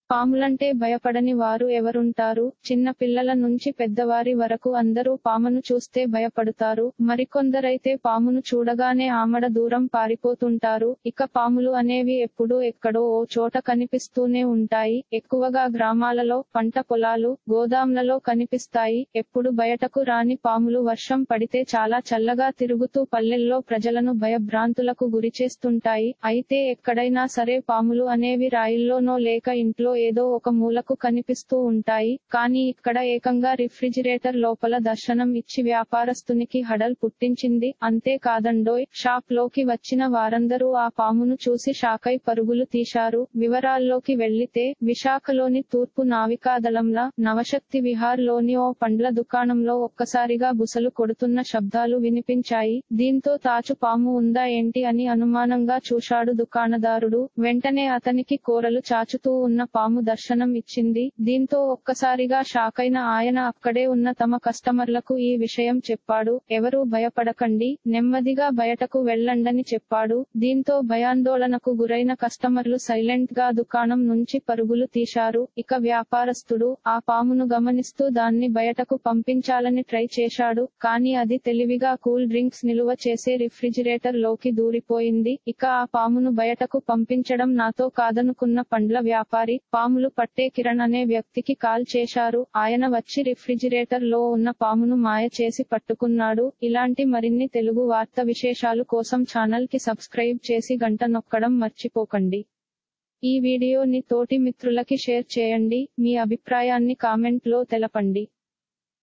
పాములంటే భయపడని వారు ఎవరుంటారు చిన్న పిల్లల నుంచి పెద్దవారి వరకు అందరూ పామును చూస్తే భయపడుతారు మరికొందరైతే పామును చూడగానే ఆమడ దూరం పారిపోతుంటారు ఇక పాములు అనేవి ఎప్పుడూ ఎక్కడో ఓ చోట కనిపిస్తూనే ఉంటాయి ఎక్కువగా గ్రామాలలో పంట పొలాలు గోదాంలలో కనిపిస్తాయి ఎప్పుడు బయటకు రాని పాములు వర్షం పడితే చాలా చల్లగా తిరుగుతూ పల్లెల్లో ప్రజలను భయభ్రాంతులకు గురిచేస్తుంటాయి అయితే ఎక్కడైనా సరే పాములు అనేవి రాయిల్లోనో లేక ఇంట్లో ఏదో ఒక మూలకు కనిపిస్తూ ఉంటాయి కానీ ఇక్కడ ఏకంగా రిఫ్రిజిరేటర్ లోపల దర్శనం ఇచ్చి వ్యాపారస్తునికి హడల్ పుట్టించింది అంతే కాదండోయ్ షాప్ లోకి వచ్చిన వారందరూ ఆ పామును చూసి షాకై పరుగులు తీశారు వివరాల్లోకి వెళ్లితే విశాఖలోని తూర్పు నావికాదళంలా నవశక్తి విహార్ లోని ఓ పండ్ల దుకాణంలో ఒక్కసారిగా బుసలు కొడుతున్న శబ్దాలు వినిపించాయి దీంతో తాచు పాము ఉందా ఏంటి అని అనుమానంగా చూశాడు దుకాణదారుడు వెంటనే అతనికి కోరలు చాచుతూ ఉన్న పాము దర్శనం ఇచ్చింది దీంతో ఒక్కసారిగా షాకైన ఆయన అక్కడే ఉన్న తమ కస్టమర్లకు ఈ విషయం చెప్పాడు ఎవరూ భయపడకండి నెమ్మదిగా బయటకు వెళ్ళండని చెప్పాడు దీంతో భయాందోళనకు గురైన కస్టమర్లు సైలెంట్ గా దుకాణం నుంచి పరుగులు తీశారు ఇక వ్యాపారస్తుడు ఆ పామును గమనిస్తూ దాన్ని బయటకు పంపించాలని ట్రై చేశాడు కానీ అది తెలివిగా కూల్ డ్రింక్స్ నిలువ చేసే రిఫ్రిజిరేటర్ లోకి దూరిపోయింది ఇక ఆ పామును బయటకు పంపించడం నాతో కాదనుకున్న పండ్ల వ్యాపారి పాములు పట్టే కిరణ్ అనే వ్యక్తికి కాల్ చేశారు ఆయన వచ్చి రిఫ్రిజిరేటర్ లో ఉన్న పామును మాయ చేసి పట్టుకున్నాడు ఇలాంటి మరిన్ని తెలుగు వార్త విశేషాలు కోసం ఛానల్ కి సబ్స్క్రైబ్ చేసి గంట నొక్కడం మర్చిపోకండి ఈ వీడియోని తోటి మిత్రులకి షేర్ చేయండి మీ అభిప్రాయాన్ని కామెంట్ లో తెలపండి